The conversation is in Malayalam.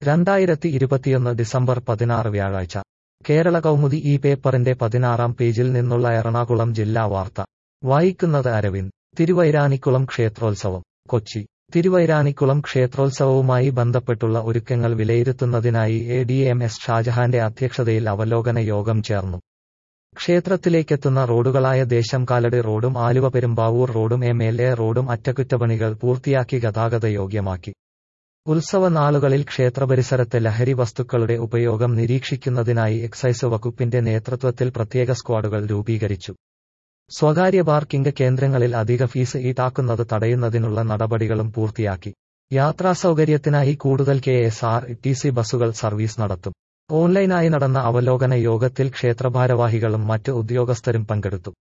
രണ്ടായിരത്തി ഇരുപത്തിയൊന്ന് ഡിസംബർ പതിനാറ് വ്യാഴാഴ്ച കേരള കൗമുദി ഈ പേപ്പറിന്റെ പതിനാറാം പേജിൽ നിന്നുള്ള എറണാകുളം ജില്ലാ വാർത്ത വായിക്കുന്നത് അരവിന്ദ് തിരുവൈരാനിക്കുളം ക്ഷേത്രോത്സവം കൊച്ചി തിരുവൈരാനിക്കുളം ക്ഷേത്രോത്സവവുമായി ബന്ധപ്പെട്ടുള്ള ഒരുക്കങ്ങൾ വിലയിരുത്തുന്നതിനായി എ ഡി എം എസ് ഷാജഹാന്റെ അധ്യക്ഷതയിൽ അവലോകന യോഗം ചേർന്നു ക്ഷേത്രത്തിലേക്കെത്തുന്ന റോഡുകളായ ദേശംകാലടി റോഡും ആലുവ പെരുമ്പാവൂർ റോഡും എം എൽ എ റോഡും അറ്റകുറ്റപ്പണികൾ പൂർത്തിയാക്കി ഗതാഗത യോഗ്യമാക്കി ഉത്സവ നാളുകളിൽ ക്ഷേത്രപരിസരത്തെ ലഹരി വസ്തുക്കളുടെ ഉപയോഗം നിരീക്ഷിക്കുന്നതിനായി എക്സൈസ് വകുപ്പിന്റെ നേതൃത്വത്തിൽ പ്രത്യേക സ്ക്വാഡുകൾ രൂപീകരിച്ചു സ്വകാര്യ പാർക്കിംഗ് കേന്ദ്രങ്ങളിൽ അധിക ഫീസ് ഈടാക്കുന്നത് തടയുന്നതിനുള്ള നടപടികളും പൂർത്തിയാക്കി യാത്രാസൗകര്യത്തിനായി കൂടുതൽ K S R T C ബസ്സുകൾ സർവീസ് നടത്തും ഓൺലൈനായി നടന്ന അവലോകന യോഗത്തിൽ ക്ഷേത്രഭാരവാഹികളും മറ്റ് ഉദ്യോഗസ്ഥരും പങ്കെടുത്തു